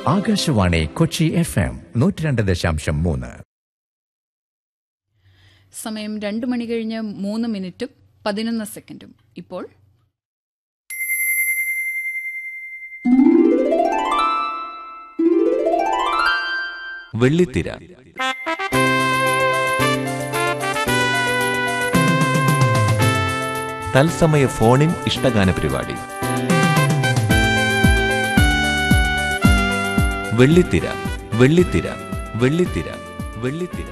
Akashvani Kochi F M നൂറ്റി രണ്ട് ദശാംശം മൂന്ന് സമയം രണ്ട് മണി കഴിഞ്ഞ് മൂന്ന് മിനിറ്റും പതിനൊന്ന് സെക്കൻഡും ഇപ്പോൾ വെള്ളിത്തിര തത്സമയ ഫോണിൻ ഇഷ്ടഗാന പരിപാടി വെള്ളിത്തിര വെള്ളിത്തിര വെള്ളിത്തിര വെള്ളിത്തിര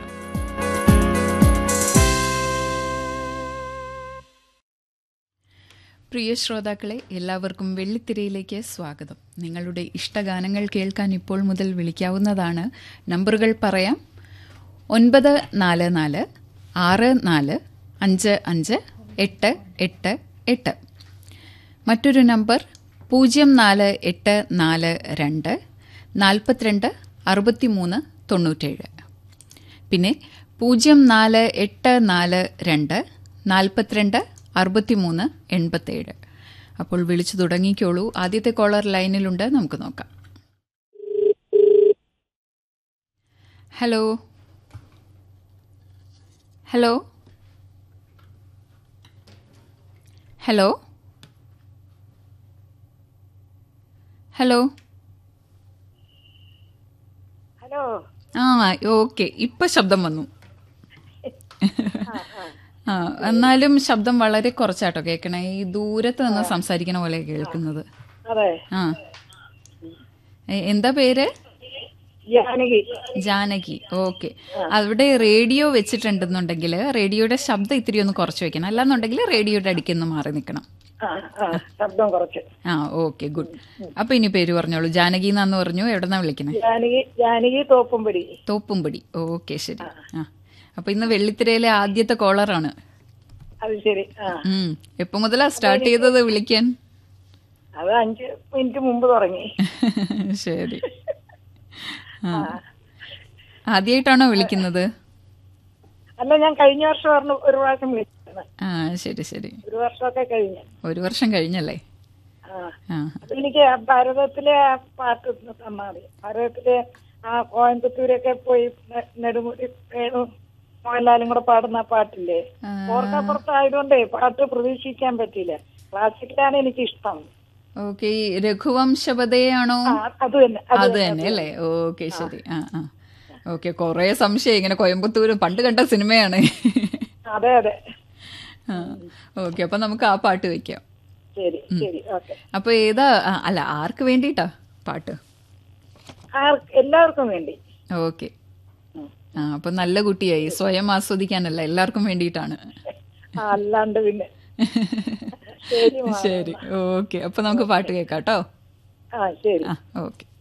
പ്രിയ ശ്രോതാക്കളെ എല്ലാവർക്കും വെള്ളിത്തിരയിലേക്ക് സ്വാഗതം നിങ്ങളുടെ ഇഷ്ടഗാനങ്ങൾ കേൾക്കാൻ ഇപ്പോൾ മുതൽ വിളിക്കാവുന്നതാണ് നമ്പറുകൾ പറയാം ഒൻപത് നാല് നാല് ആറ് നാല് അഞ്ച് അഞ്ച് എട്ട് എട്ട് എട്ട് മറ്റൊരു നമ്പർ പൂജ്യം നാല് എട്ട് നാല് രണ്ട് നാൽപ്പത്തിരണ്ട് അറുപത്തിമൂന്ന് തൊണ്ണൂറ്റേഴ് പിന്നെ പൂജ്യം നാല് എട്ട് നാല് രണ്ട് നാൽപ്പത്തിരണ്ട് അറുപത്തിമൂന്ന് എൺപത്തേഴ് അപ്പോൾ വിളിച്ചു തുടങ്ങിക്കോളൂ ആദ്യത്തെ കോളർ ലൈനിലുണ്ട് നമുക്ക് നോക്കാം hello hello hello hello hello ആ ഓക്കെ ഇപ്പൊ ശബ്ദം വന്നു ആ എന്നാലും ശബ്ദം വളരെ കുറച്ചാട്ടോ കേൾക്കണേ ഈ ദൂരത്ത് നിന്ന് സംസാരിക്കണ പോലെ കേൾക്കുന്നത് അതെ ആ എ- എന്താ പേര് ജാനകി ജാനകി ഓക്കെ അവിടെ റേഡിയോ വെച്ചിട്ടുണ്ടെന്നുണ്ടെങ്കിൽ റേഡിയോയുടെ ശബ്ദം ഇത്തിരി ഒന്ന് കുറച്ച് വെക്കണം അല്ലാന്നുണ്ടെങ്കിൽ റേഡിയോയുടെ അടിക്കുന്ന മാറി നിൽക്കണം ആ ആ ശബ്ദം കുറച്ച് ആ ഓക്കെ ഗുഡ് അപ്പൊ ഇനി പേര് പറഞ്ഞോളൂ ജാനകി എന്നാന്ന് പറഞ്ഞു എവിടെന്നാ വിളിക്കണേ ജാനകി ജാനകി തോപ്പുംപടി തോപ്പുംപടി ഓക്കെ ശരി ആ അപ്പൊ ഇന്ന് വെള്ളിത്തിരയിലെ ആദ്യത്തെ കോളറാണ് അത് ശരി ആ ഉം എപ്പോ മുതലാ സ്റ്റാർട്ട് ചെയ്തത് വിളിക്കാൻ അത് അഞ്ച് മിനിറ്റ് മുമ്പ് തുടങ്ങി ശരി ആ ആദ്യമായിട്ടാണോ വിളിക്കുന്നത് അല്ല ഞാൻ കഴിഞ്ഞ വർഷം പറഞ്ഞു ഒരു പ്രാവശ്യം വിളിച്ചത് ആ ശരി ശരി ഒരു വർഷമൊക്കെ കഴിഞ്ഞ് ഒരു വർഷം കഴിഞ്ഞല്ലേ ആ ആ അപ്പൊ എനിക്ക് ആ ഭാരതത്തിലെ ആ പാട്ട് ഒന്ന് തന്നാ മതി ഭാരതത്തിലെ ആ കോയമ്പത്തൂരൊക്കെ പോയി നെ- നെടുമുടി വേണു മോഹൻലാലും കൂടെ പാടുന്ന ആ പാട്ടില്ലേ ആ. ഓർക്കപ്പുറത്തായതുകൊണ്ടേ പാട്ട് പ്രതീക്ഷിക്കാൻ പറ്റിയില്ല ക്ലാസിക്കലാണ് എനിക്ക് ഇഷ്ടം ഓക്കെ രഘുവംശപതയാണോ ആ, അത് തന്നെ അത് അത് തന്നെ അല്ലേ ഓക്കെ ശരി ആ ആ ഓക്കെ കൊറേ സംശയം ഇങ്ങനെ കോയമ്പത്തൂര് പണ്ട് കണ്ട സിനിമയാണ് അതെ അതെ ആ ഓക്കെ അപ്പൊ നമുക്ക് ആ പാട്ട് വെക്കാം ശരി ശരി ഓക്കെ അപ്പൊ ഏതാ ആ, അല്ല ആർക്ക് വേണ്ടിയിട്ടാ പാട്ട് ആർക്ക് എല്ലാവർക്കും വേണ്ടി ഓക്കെ ആ അപ്പൊ നല്ല കുട്ടിയായി സ്വയം ആസ്വദിക്കാനല്ല എല്ലാവർക്കും വേണ്ടിയിട്ടാണ് ആ, അല്ലാണ്ട് പിന്നെ ശരി മോളെ. ശരി ഓക്കെ അപ്പൊ നമുക്ക് പാട്ട് കേൾക്കാം കേട്ടോ ആ ശരി ആ ഓക്കെ